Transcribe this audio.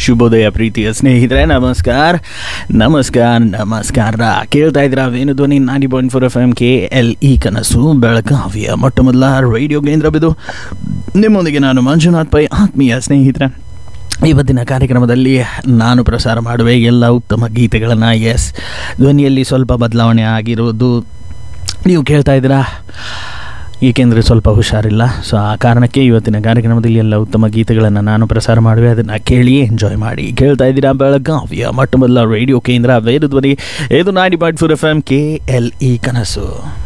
ಶುಭೋದಯ ಪ್ರೀತಿಯ ಸ್ನೇಹಿತರೆ ನಮಸ್ಕಾರ ನಮಸ್ಕಾರ ನಮಸ್ಕಾರ ಕೇಳ್ತಾ ಇದ್ದೀರಾ Venudhwani ninety point four F M K L E ಕನಸು ಬೆಳಗಾವಿಯ ಮೊಟ್ಟ ಮೊದಲ ರೇಡಿಯೋ ಕೇಂದ್ರವಿದು ನಿಮ್ಮೊಂದಿಗೆ ನಾನು ಮಂಜುನಾಥ್ ಪೈ ಆತ್ಮೀಯ ಸ್ನೇಹಿತರೆ ಇವತ್ತಿನ ಕಾರ್ಯಕ್ರಮದಲ್ಲಿ ನಾನು ಪ್ರಸಾರ ಮಾಡುವೆ ಎಲ್ಲ ಉತ್ತಮ ಗೀತೆಗಳನ್ನು ಎಸ್ ಧ್ವನಿಯಲ್ಲಿ ಸ್ವಲ್ಪ ಬದಲಾವಣೆ ಆಗಿರೋದು ನೀವು ಕೇಳ್ತಾ ಇದ್ದೀರಾ ಏಕೆಂದರೆ ಸ್ವಲ್ಪ ಹುಷಾರಿಲ್ಲ ಸೊ ಆ ಕಾರಣಕ್ಕೆ ಇವತ್ತಿನ ಕಾರ್ಯಕ್ರಮದಲ್ಲಿ ಎಲ್ಲ ಉತ್ತಮ ಗೀತೆಗಳನ್ನು ನಾನು ಪ್ರಸಾರ ಮಾಡುವೆ ಅದನ್ನು ಕೇಳಿ ಎಂಜಾಯ್ ಮಾಡಿ ಕೇಳ್ತಾ ಇದ್ದೀರಾ ಬೆಳಗಾವಿಯ ಮೊಟ್ಟ ಮೊದಲ ರೇಡಿಯೋ ಕೇಂದ್ರ ವೇದ ಧ್ವನಿ ಇದು ninety point four F M K L E ಕನಸು